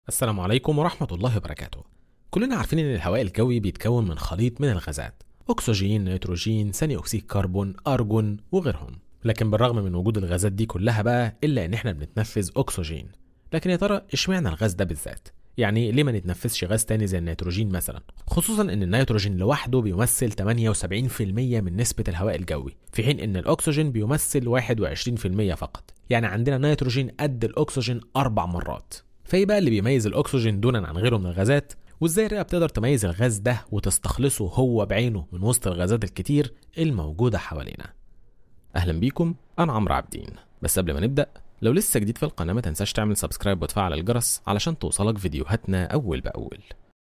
السلام عليكم ورحمة الله وبركاته كلنا عارفين إن الهواء الجوي بيتكون من خليط من الغازات أكسجين، نيتروجين، ثاني أكسيد كربون، أرجون وغيرهم لكن بالرغم من وجود الغازات دي كلها بقى إلا إن إحنا بنتنفذ أكسجين لكن يا ترى إشمعنى الغاز ده بالذات؟ يعني ليه ما نتنفسش غاز تاني زي النيتروجين مثلا خصوصا ان النيتروجين لوحده بيمثل 78% من نسبة الهواء الجوي في حين ان الاكسجين بيمثل 21% فقط يعني عندنا نيتروجين قد الاكسجين اربع مرات فايه بقى اللي بيميز الاكسجين دونا عن غيره من الغازات وازاي الرئه بتقدر تميز الغاز ده وتستخلصه هو بعينه من وسط الغازات الكتير الموجوده حوالينا اهلا بيكم انا عمرو عابدين بس قبل ما نبدا لو لسه جديد في القناه ما تنساش تعمل سبسكرايب وتفعل الجرس علشان توصلك فيديوهاتنا اول باول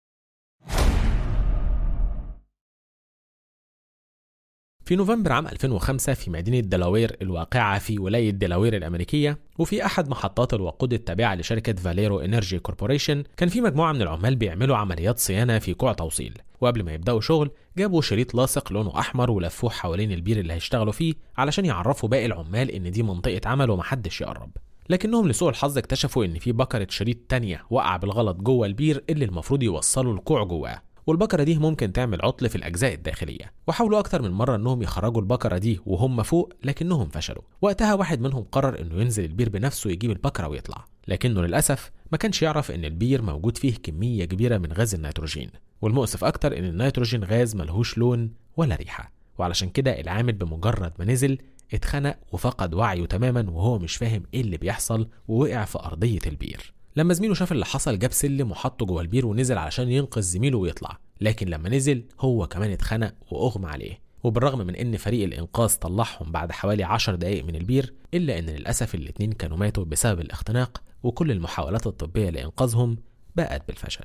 في نوفمبر عام 2005 في مدينة دلاوير الواقعة في ولاية دلاوير الأمريكية وفي أحد محطات الوقود التابعة لشركة فاليرو انرجي كوربوريشن كان في مجموعة من العمال بيعملوا عمليات صيانة في كوع توصيل وقبل ما يبدأوا شغل جابوا شريط لاصق لونه أحمر ولفوه حوالين البير اللي هيشتغلوا فيه علشان يعرفوا باقي العمال إن دي منطقة عمل ومحدش يقرب لكنهم لسوء الحظ اكتشفوا إن في بكرة شريط تانية وقع بالغلط جوه البير اللي المفروض يوصلوا الكوع جواه والبكرة دي ممكن تعمل عطل في الأجزاء الداخلية وحاولوا أكتر من مرة إنهم يخرجوا البكرة دي وهم فوق لكنهم فشلوا وقتها واحد منهم قرر إنه ينزل البير بنفسه يجيب البكرة ويطلع لكنه للأسف ما كانش يعرف إن البير موجود فيه كمية كبيرة من غاز النيتروجين والمؤسف أكتر إن النيتروجين غاز ملهوش لون ولا ريحة وعلشان كده العامل بمجرد ما نزل اتخنق وفقد وعيه تماما وهو مش فاهم ايه اللي بيحصل ووقع في أرضية البير لما زميله شاف اللي حصل جاب سلم وحطه جوه البير ونزل علشان ينقذ زميله ويطلع لكن لما نزل هو كمان اتخنق واغمى عليه وبالرغم من ان فريق الانقاذ طلعهم بعد حوالي 10 دقايق من البير الا ان للاسف الاتنين كانوا ماتوا بسبب الاختناق وكل المحاولات الطبيه لانقاذهم بقت بالفشل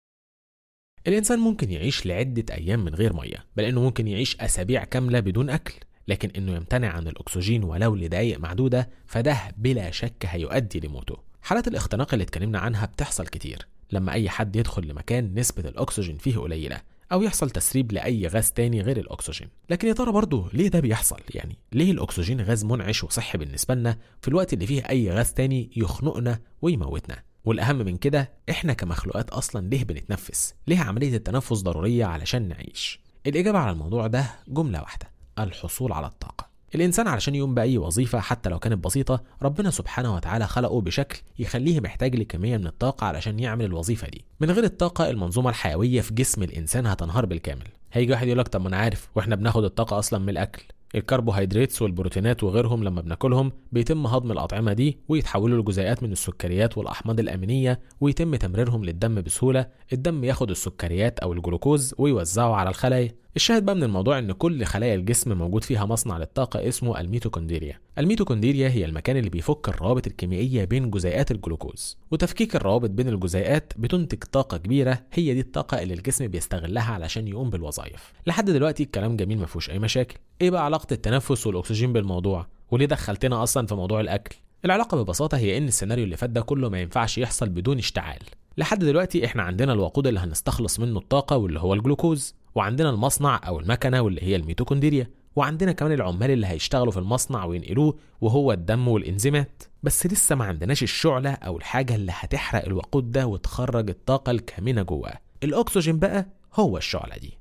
الانسان ممكن يعيش لعده ايام من غير ميه بل انه ممكن يعيش اسابيع كامله بدون اكل لكن انه يمتنع عن الاكسجين ولو لدقايق معدوده فده بلا شك هيؤدي لموته حالات الاختناق اللي اتكلمنا عنها بتحصل كتير لما اي حد يدخل لمكان نسبة الاكسجين فيه قليلة او يحصل تسريب لاي غاز تاني غير الاكسجين لكن يا ترى برضه ليه ده بيحصل يعني ليه الاكسجين غاز منعش وصحي بالنسبة لنا في الوقت اللي فيه اي غاز تاني يخنقنا ويموتنا والاهم من كده احنا كمخلوقات اصلا ليه بنتنفس ليه عملية التنفس ضرورية علشان نعيش الاجابة على الموضوع ده جملة واحدة الحصول على الطاقة الإنسان علشان يقوم بأي وظيفة حتى لو كانت بسيطة ربنا سبحانه وتعالى خلقه بشكل يخليه محتاج لكمية من الطاقة علشان يعمل الوظيفة دي من غير الطاقة المنظومة الحيوية في جسم الإنسان هتنهار بالكامل هيجي واحد يقولك طب ما أنا عارف وإحنا بناخد الطاقة أصلا من الأكل الكربوهيدراتس والبروتينات وغيرهم لما بناكلهم بيتم هضم الأطعمة دي ويتحولوا لجزيئات من السكريات والأحماض الأمينية ويتم تمريرهم للدم بسهولة الدم ياخد السكريات أو الجلوكوز ويوزعه على الخلايا الشاهد بقى من الموضوع ان كل خلايا الجسم موجود فيها مصنع للطاقه اسمه الميتوكوندريا الميتوكوندريا هي المكان اللي بيفك الروابط الكيميائيه بين جزيئات الجلوكوز وتفكيك الروابط بين الجزيئات بتنتج طاقه كبيره هي دي الطاقه اللي الجسم بيستغلها علشان يقوم بالوظائف لحد دلوقتي الكلام جميل ما فيهوش اي مشاكل ايه بقى علاقه التنفس والاكسجين بالموضوع وليه دخلتنا اصلا في موضوع الاكل العلاقه ببساطه هي ان السيناريو اللي فات ده كله ما ينفعش يحصل بدون اشتعال لحد دلوقتي احنا عندنا الوقود اللي هنستخلص منه الطاقه واللي هو الجلوكوز وعندنا المصنع او المكنه واللي هي الميتوكوندريا وعندنا كمان العمال اللي هيشتغلوا في المصنع وينقلوه وهو الدم والانزيمات بس لسه ما عندناش الشعله او الحاجه اللي هتحرق الوقود ده وتخرج الطاقه الكامنه جواه الاكسجين بقى هو الشعله دي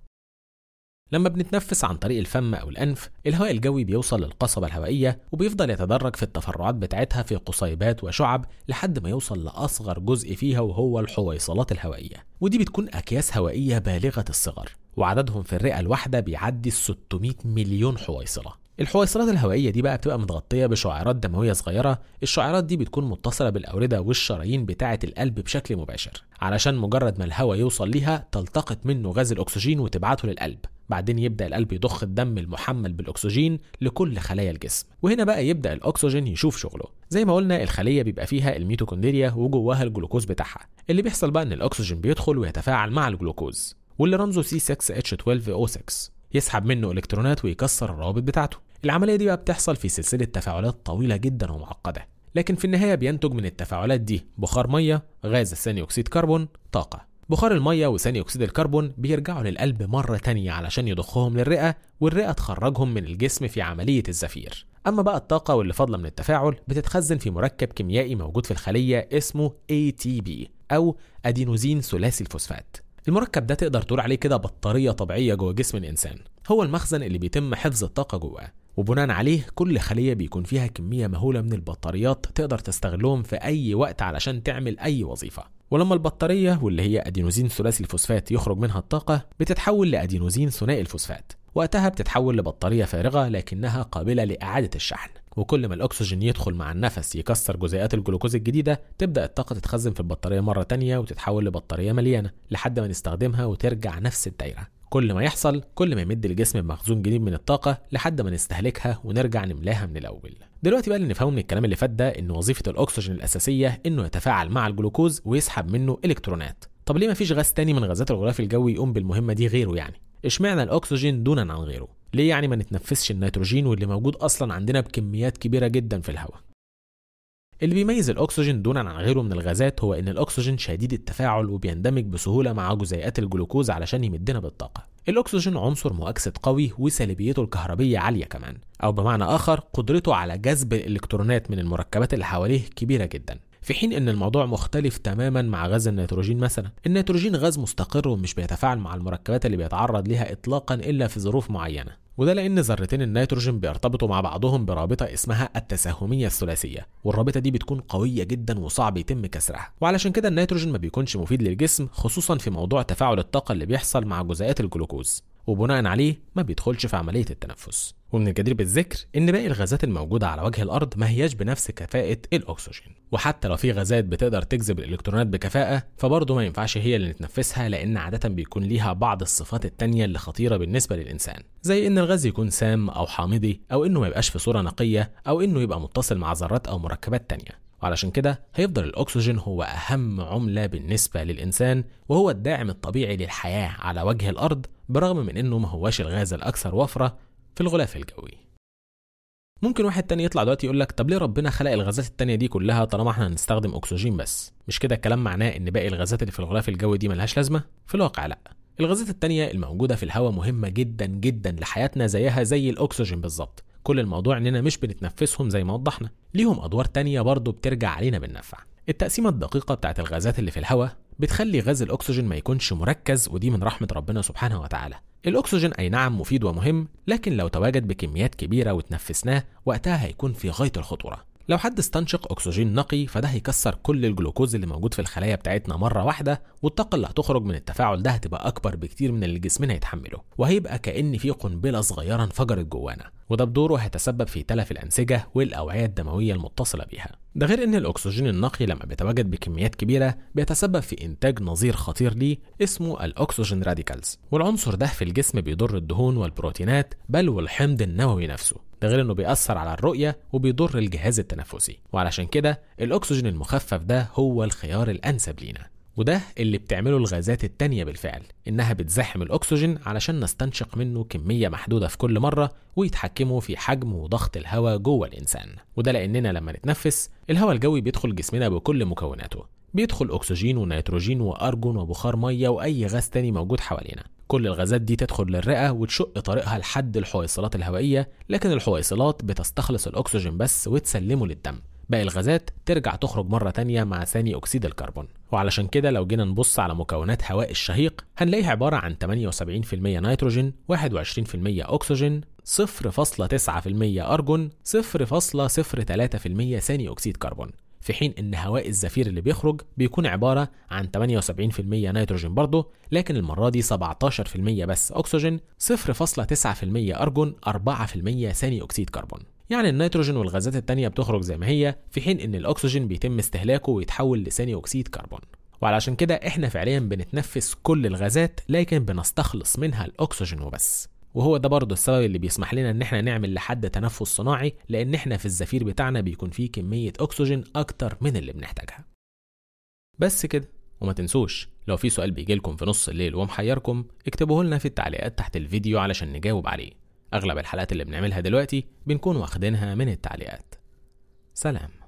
لما بنتنفس عن طريق الفم أو الأنف الهواء الجوي بيوصل للقصبة الهوائية وبيفضل يتدرج في التفرعات بتاعتها في قصيبات وشعب لحد ما يوصل لأصغر جزء فيها وهو الحويصلات الهوائية ودي بتكون أكياس هوائية بالغة الصغر وعددهم في الرئة الواحدة بيعدي 600 مليون حويصلة الحويصلات الهوائية دي بقى بتبقى متغطية بشعيرات دموية صغيرة الشعيرات دي بتكون متصلة بالأوردة والشرايين بتاعة القلب بشكل مباشر علشان مجرد ما الهواء يوصل ليها تلتقط منه غاز الأكسجين وتبعته للقلب بعدين يبدا القلب يضخ الدم المحمل بالاكسجين لكل خلايا الجسم وهنا بقى يبدا الاكسجين يشوف شغله زي ما قلنا الخليه بيبقى فيها الميتوكوندريا وجواها الجلوكوز بتاعها اللي بيحصل بقى ان الاكسجين بيدخل ويتفاعل مع الجلوكوز واللي رمزه C6H12O6 يسحب منه الكترونات ويكسر الروابط بتاعته العمليه دي بقى بتحصل في سلسله تفاعلات طويله جدا ومعقده لكن في النهايه بينتج من التفاعلات دي بخار ميه غاز ثاني اكسيد كربون طاقه بخار المية وثاني أكسيد الكربون بيرجعوا للقلب مرة تانية علشان يضخهم للرئة والرئة تخرجهم من الجسم في عملية الزفير أما بقى الطاقة واللي فاضلة من التفاعل بتتخزن في مركب كيميائي موجود في الخلية اسمه ATP أو أدينوزين ثلاثي الفوسفات المركب ده تقدر تقول عليه كده بطارية طبيعية جوه جسم الإنسان هو المخزن اللي بيتم حفظ الطاقة جواه وبناء عليه كل خلية بيكون فيها كمية مهولة من البطاريات تقدر تستغلهم في أي وقت علشان تعمل أي وظيفة ولما البطارية واللي هي أدينوزين ثلاثي الفوسفات يخرج منها الطاقة بتتحول لأدينوزين ثنائي الفوسفات وقتها بتتحول لبطارية فارغة لكنها قابلة لإعادة الشحن وكل ما الأكسجين يدخل مع النفس يكسر جزيئات الجلوكوز الجديدة تبدأ الطاقة تتخزن في البطارية مرة تانية وتتحول لبطارية مليانة لحد ما نستخدمها وترجع نفس الدايرة كل ما يحصل كل ما يمد الجسم بمخزون جديد من الطاقة لحد ما نستهلكها ونرجع نملاها من الأول دلوقتي بقى اللي نفهمه من الكلام اللي فات ده إن وظيفة الأكسجين الأساسية إنه يتفاعل مع الجلوكوز ويسحب منه إلكترونات طب ليه مفيش غاز تاني من غازات الغلاف الجوي يقوم بالمهمة دي غيره يعني اشمعنى الأكسجين دونا عن غيره ليه يعني ما نتنفسش النيتروجين واللي موجود أصلا عندنا بكميات كبيرة جدا في الهواء اللي بيميز الأكسجين دونا عن غيره من الغازات هو إن الأكسجين شديد التفاعل وبيندمج بسهولة مع جزيئات الجلوكوز علشان يمدنا بالطاقة. الأكسجين عنصر مؤكسد قوي وسلبيته الكهربية عالية كمان، أو بمعنى آخر قدرته على جذب الإلكترونات من المركبات اللي حواليه كبيرة جدا. في حين ان الموضوع مختلف تماما مع غاز النيتروجين مثلا النيتروجين غاز مستقر ومش بيتفاعل مع المركبات اللي بيتعرض لها اطلاقا الا في ظروف معينه وده لان ذرتين النيتروجين بيرتبطوا مع بعضهم برابطه اسمها التساهميه الثلاثيه والرابطه دي بتكون قويه جدا وصعب يتم كسرها وعلشان كده النيتروجين ما بيكونش مفيد للجسم خصوصا في موضوع تفاعل الطاقه اللي بيحصل مع جزيئات الجلوكوز وبناء عليه ما بيدخلش في عمليه التنفس ومن الجدير بالذكر ان باقي الغازات الموجوده على وجه الارض ما هياش بنفس كفاءه الاكسجين وحتى لو في غازات بتقدر تجذب الالكترونات بكفاءه فبرضه ما ينفعش هي اللي نتنفسها لان عاده بيكون ليها بعض الصفات التانية اللي خطيره بالنسبه للانسان زي ان الغاز يكون سام او حامضي او انه ما يبقاش في صوره نقيه او انه يبقى متصل مع ذرات او مركبات تانية وعلشان كده هيفضل الأكسجين هو أهم عملة بالنسبة للإنسان وهو الداعم الطبيعي للحياة على وجه الأرض برغم من إنه ما هواش الغاز الأكثر وفرة في الغلاف الجوي ممكن واحد تاني يطلع دلوقتي يقول لك طب ليه ربنا خلق الغازات التانية دي كلها طالما احنا هنستخدم اكسجين بس مش كده الكلام معناه ان باقي الغازات اللي في الغلاف الجوي دي ملهاش لازمه في الواقع لا الغازات التانية الموجودة في الهواء مهمة جدا جدا لحياتنا زيها زي الأكسجين بالظبط كل الموضوع إننا مش بنتنفسهم زي ما وضحنا ليهم أدوار تانية برضه بترجع علينا بالنفع التقسيمة الدقيقة بتاعت الغازات اللي في الهواء بتخلي غاز الأكسجين ما يكونش مركز ودي من رحمة ربنا سبحانه وتعالى الأكسجين أي نعم مفيد ومهم لكن لو تواجد بكميات كبيرة وتنفسناه وقتها هيكون في غاية الخطورة لو حد استنشق اكسجين نقي فده هيكسر كل الجلوكوز اللي موجود في الخلايا بتاعتنا مره واحده والطاقه اللي هتخرج من التفاعل ده هتبقى اكبر بكتير من اللي جسمنا يتحمله وهيبقى كان في قنبله صغيره انفجرت جوانا وده بدوره هيتسبب في تلف الانسجه والاوعيه الدمويه المتصله بيها ده غير ان الاكسجين النقي لما بيتواجد بكميات كبيره بيتسبب في انتاج نظير خطير ليه اسمه الاكسجين راديكالز والعنصر ده في الجسم بيضر الدهون والبروتينات بل والحمض النووي نفسه ده غير انه بيأثر على الرؤية وبيضر الجهاز التنفسي وعلشان كده الأكسجين المخفف ده هو الخيار الأنسب لينا وده اللي بتعمله الغازات التانية بالفعل إنها بتزاحم الأكسجين علشان نستنشق منه كمية محدودة في كل مرة ويتحكموا في حجم وضغط الهواء جوه الإنسان وده لأننا لما نتنفس الهواء الجوي بيدخل جسمنا بكل مكوناته بيدخل أكسجين ونيتروجين وأرجون وبخار مية وأي غاز تاني موجود حوالينا كل الغازات دي تدخل للرئة وتشق طريقها لحد الحويصلات الهوائية لكن الحويصلات بتستخلص الأكسجين بس وتسلمه للدم باقي الغازات ترجع تخرج مرة تانية مع ثاني أكسيد الكربون وعلشان كده لو جينا نبص على مكونات هواء الشهيق هنلاقيها عبارة عن 78% نيتروجين 21% أكسجين 0.9% أرجون 0.03% ثاني أكسيد كربون في حين ان هواء الزفير اللي بيخرج بيكون عبارة عن 78% نيتروجين برضه لكن المرة دي 17% بس أكسجين 0.9% أرجون 4% ثاني أكسيد كربون يعني النيتروجين والغازات التانية بتخرج زي ما هي في حين ان الأكسجين بيتم استهلاكه ويتحول لثاني أكسيد كربون وعلشان كده احنا فعليا بنتنفس كل الغازات لكن بنستخلص منها الأكسجين وبس وهو ده برضه السبب اللي بيسمح لنا ان احنا نعمل لحد تنفس صناعي لان احنا في الزفير بتاعنا بيكون فيه كمية اكسجين اكتر من اللي بنحتاجها بس كده وما تنسوش لو في سؤال بيجيلكم في نص الليل ومحيركم اكتبوه لنا في التعليقات تحت الفيديو علشان نجاوب عليه اغلب الحلقات اللي بنعملها دلوقتي بنكون واخدينها من التعليقات سلام